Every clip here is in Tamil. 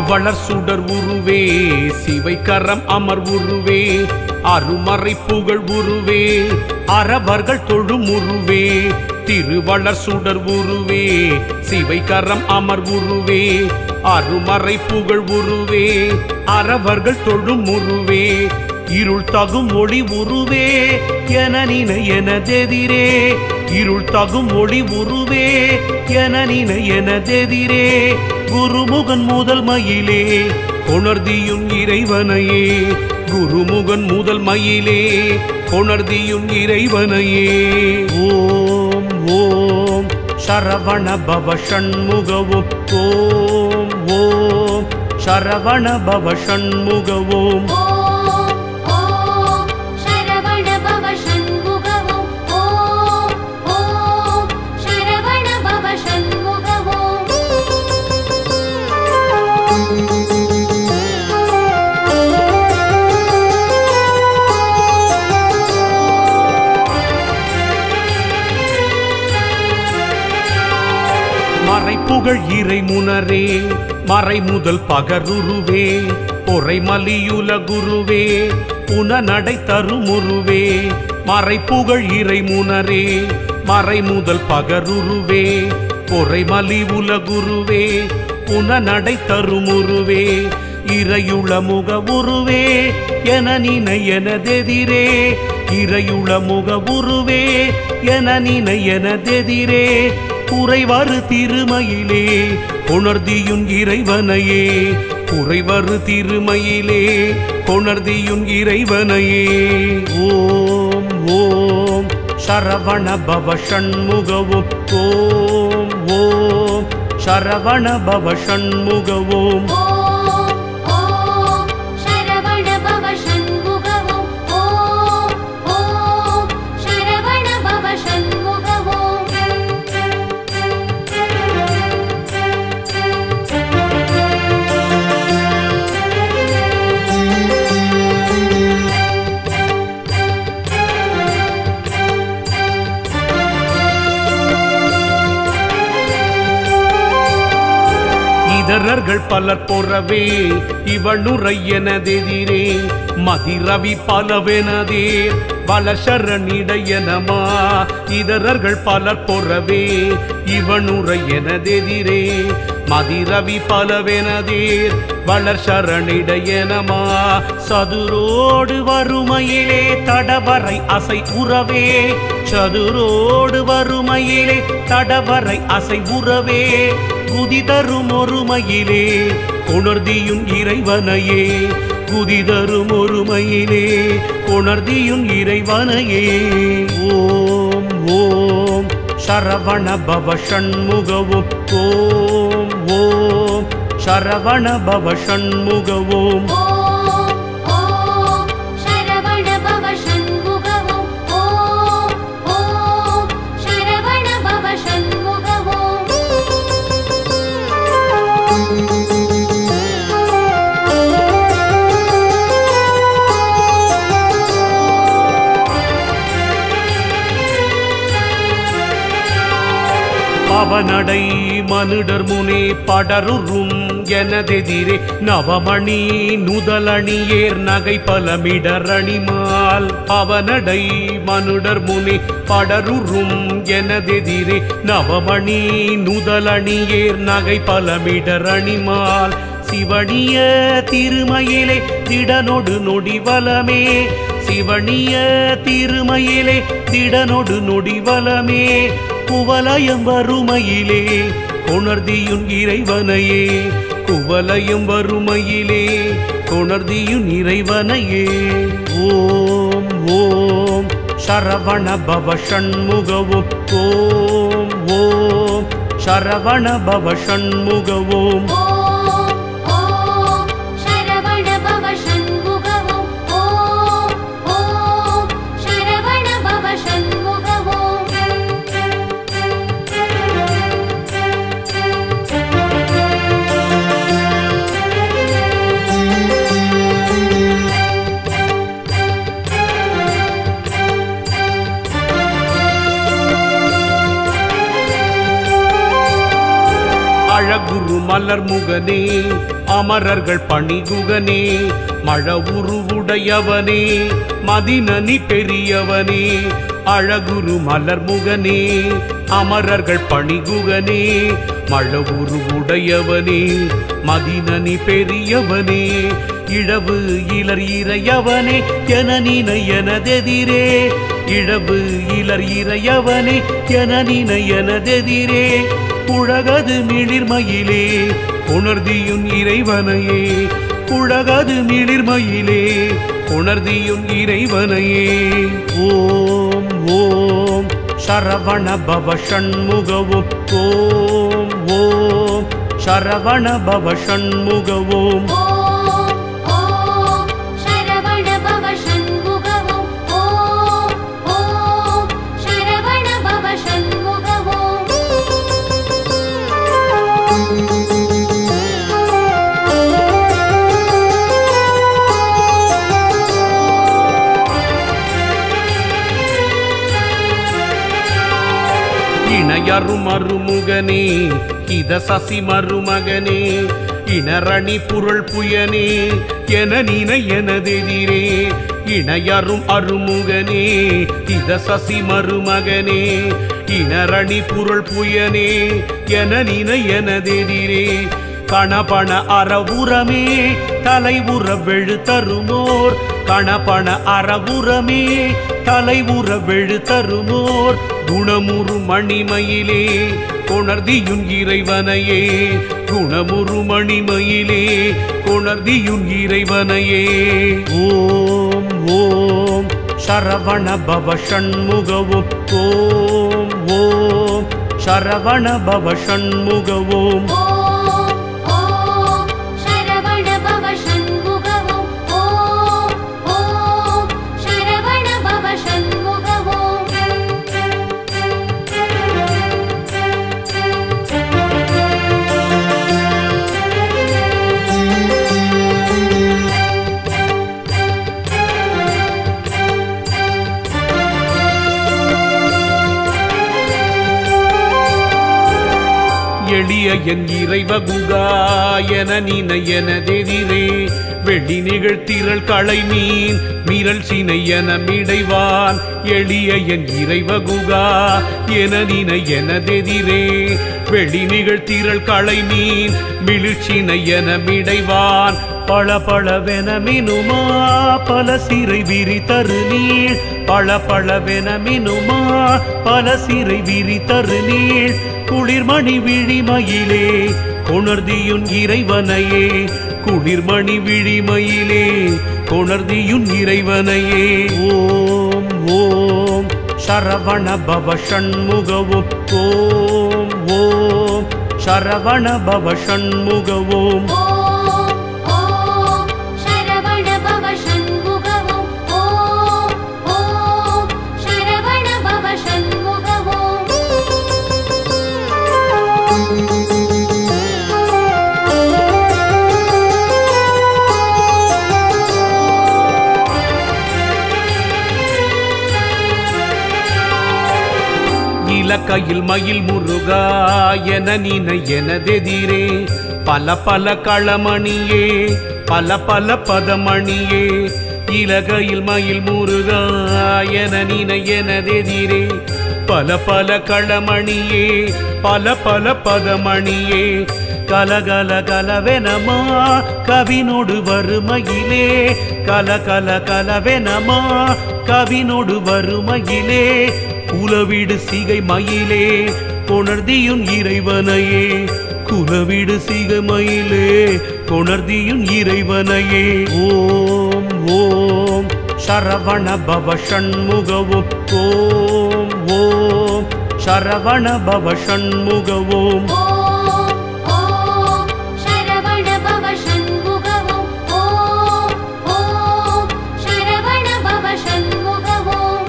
திருவளர் சுடர் உருவே சிவை கரம் அமர் உருவே அருமறை புகழ் உருவே அறவர்கள் தொழும் உருவே திருவளர் சுடர் உருவே சிவை கரம் அமர் உருவே அருமறை புகழ் உருவே அறவர்கள் தொழும் உருவே இருள் தகும் ஒளி உருவே என நினை எனதெதிரே இருள் தகும் ஒளி உருவே என நினை எனதெதிரே குருமுகன் முதல் மயிலே கொணர்தியும் இறைவனையே குருமுகன் முதல் மயிலே கொணர்தியும் இறைவனையே ஓம் ஓம் சரவண பவ ஷண்முகவும் ஓம் ஓம் சரவண பவ ஷண்முகவும் ஓம் ஓம் சரவண பவ ஷண்முகவோம் ஓம் ஓம் சரவண பவ ஷண்முகவோம் மறைப்புகழ் இறை முனரே மறை முதல் பகருருவே பொறை மலியுல குருவே புன நடை தருமுருவே மறைப்புகழ் இறை முனரே மறை முதல் பகருருவே பொறை மலி உல குருவே புன நடை தருமுருவே இறையுள முக உருவே என நினை எனதெதிரே இறையுள முக உருவே என நினை எனதெதிரே குறைவரு திருமயிலே கொணர்தியுன் இறைவனையே குறைவரு திருமயிலே கொணர்தியுன் இறைவனையே ஓம் ஓம் சரவண பவ ஷண்முகவும் ஓம் ஓம் சரவண பவ ஷண்முகவும் ஓம் ஓம் சரவண பவ ஷண்முகவோம் ஓம் ஓம் சரவண பவ ஷண்முகவோம் இதரர்கள் பலர் பொறவே இவனுரை எனதெதிரே மதிரவி பலவெனதே வளசரணிடையனமா இதரர்கள் பலர் பொறவே இவனுரை எனதெதிரே மதிரவி பலவெனதேர் வளர் சரணிடையனமா சதுரோடு வறுமையிலே தடவரை அசை உறவே சதுரோடு வறுமையிலே தடவரை அசை உறவே குதி தரும் ஒருமையிலே கொணர்தியும் இறைவனையே குதி தரும் ஒருமையிலே கொணர்தியும் இறைவனையே ஓம் ஓம் சரவண பவ ஷண்முகவும் ஓம் ஓம் சரவண பவ ஷண்முகவும் ஓம் ஓம் சரவண பவ ஷண்முகவோம் ஓம் ஓம் சரவண பவ ஷண்முகவோம் பவனடை மனுடர் முனே படருறும் எனதெதிரே நவமணி நுதலணியேர் நகை பலமிடரணிமால் பவனடை மனுடர் முனே படருறும் எனதெதிரே நவமணி நுதலணியேர் நகை பலமிடரணிமால் சிவனிய திருமயிலே திடனொடு நொடிவலமே சிவனிய திருமயிலே திடனொடு நொடிவலமே குவலயம் வறுமையிலே கொணர்தியுன் இறைவனையே குவலயம் வறுமையிலே கொணர்தியுன் இறைவனையே ஓம் ஓம் சரவண பவ ஷண்முகவும் ஓம் ஓம் சரவண பவ ஷண்முகவும் ஓம் ஓம் சரவண பவ ஷண்முகவோம் ஓம் ஓம் சரவண பவ ஷண்முகவோம் அழகுரு மலர் முகனே அமரர்கள் பணிகுகனே மழ உருவுடையவனே மதினனி பெரியவனே அழகுரு மலர் முகனே அமரர்கள் பணிகுகனே மழ உருவுடையவனே மதினனி பெரியவனே இழவு இலர் இறையவனே என நினை எனதெதிரே இழவு இலர் இறையவனே என நினை எனதெதிரே புழகது மிளிர்மயிலே உணர்தியுன் இறைவனையே புழகது மிளிர்மயிலே உணர்தியுன் இறைவனையே ஓம் ஓம் சரவண பவ ஷண்முகவும் ஓம் ஓம் சரவண பவ ஷண்முகவும் ஓம் ஓம் சரவண பவ சண்முகவோம் ஓம் ஓம் சரவண பவ சண்முகவோம் இணையரும் அருமுகனே இத சசி மருமகனே இணரணி புரள் புயனே என நினை எனதெதிரே இணையரும் அருமுகனே இத சசி மருமகனே இணரணி புரள் புயனே என நினை எனதெதிரே கணபண அறவுரமே தலைவுற வெழு தருமோர் கணபண அறவுரமே தலைவுற வெழு தருமோர் குணமுறு மணிமயிலே கொணர்தியுன் இறைவனையே குணமுறு மணிமயிலே கொணர்தியுன் இறைவனையே ஓம் ஓம் சரவண பவ ஷண்முகவும் ஓம் ஓம் சரவண பவ ஷண்முகவும் ஓம் ஓம் சரவண பவ சண்முகவோம் ஓம் ஓம் சரவண பவ சண்முகவோம் எளிய என் இறைவகுகா என நினை எனதெதிரே வெள்ளி நிகழ்த்திரள் களை மீன் மீறல் சினை என மிடைவான் எளிய என் இறைவகுகா என நினை எனதெதிரே வெள்ளி நிகழ்த்திரள் களை மீன் மிளிர்ச்சினை என மிடைவான் பள பளவென மினுமா பல சிறை விரி தரு நீள் பள பளவென மினுமா பல சிறை விரி தரு நீள் குளிர்மணி விழிமயிலே கொணர்தியுன் இறைவனையே குளிர்மணி விழிமயிலே கொணர்தியுன் இறைவனையே ஓம் ஓம் சரவண பவ ஷண்முகவும் ஓம் ஓம் சரவண பவ ஷண்முகவும் ஓம் ஓம் சரவண பவ சண்முகவோம் ஓம் ஓம் சரவண பவ சண்முகவோம் இலக்கையில் மயில் முருகா என நினை எனதெதிரே பல பல களமணியே பல பல பதமணியே இலகையில் மயில் முருகா என நினை எனதெதிரே பல பல களமணியே பல பல பதமணியே கலகல கலவெனமா கவினோடு வறுமையிலே கல கல கலவெனமா கவினோடு வறுமையிலே குலவிடு சிகை மயிலே கொணர்தியுன் இறைவனையே குலவிடு சிகை மயிலே கொணர்தியுன் இறைவனையே ஓம் ஓம் சரவண பவ ஷண்முகவும் ஓம் ஓம் சரவண பவ ஷண்முகவும் ஓம் ஓம் சரவண பவ சண்முகவோம் ஓம் ஓம் சரவண பவ சண்முகவோம்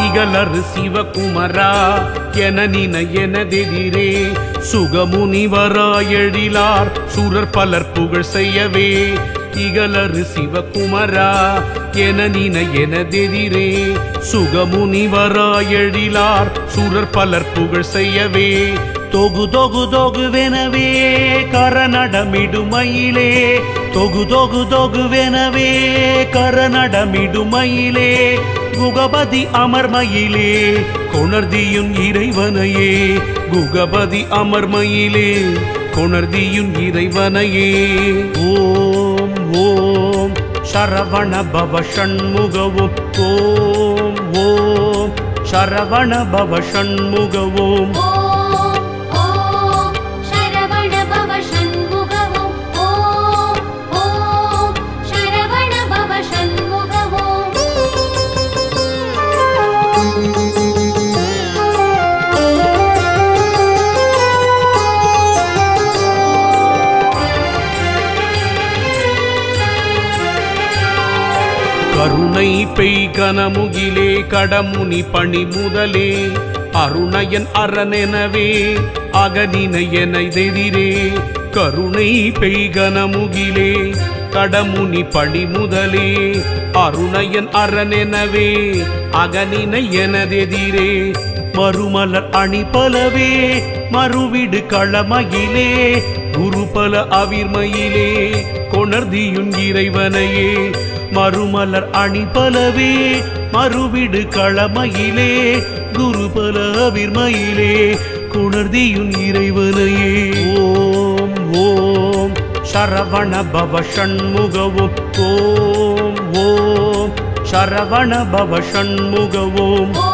இகலறு சிவகுமரா என நின எனதெதிரே சுகமுனிவராயெழிலார் சுரர் பலர் புகழ் செய்யவே இகலறு சிவகுமரா என நின எனதெதிரே சுகமுனிவராயெழிலார் சுரர் பலர் புகழ் செய்யவே தொகு தொகு தொகுவெனவே கரநடமிடுமயிலே தொகு தொகு தொகுவெனவே கரநடமிடுமயிலே குகபதி அமர்மயிலே கொணர்தியும் இறைவனையே குகபதி அமர்மயிலே கொணர்தியும் இறைவனையே ஓம் ஓம் சரவண பவ ஷண்முகவும் ஓம் ஓம் சரவண பவ ஷண்முகவும் ஓம் ஓம் சரவண பவ சண்முகவோம் ஓம் ஓம் சரவண பவ சண்முகவோம் கருணை பெய் கனமுகிலே கடமுனி பணி முதலே அருணயன் அரணெனவே அகனினை எதிரே கருணை பெய் கனமுகிலே கடமுனி பணி முதலே அருணயன் அரணெனவே அகனினை எனதெதிரே மறுமலர் அணி பலவே மறுவிடு களமயிலே குருபல அவிர்மயிலே கொணர்தியுன் இறைவனையே மறுமலர் அணி பலவே மறுவிடு களமயிலே குருபல அவிர்மயிலே கொணர்தியுன் இறைவனையே ஓம் ஓம் சரவண பவ ஷண்முகவும் ஓம் ஓம் சரவண பவ ஷண்முகவும் ஓம்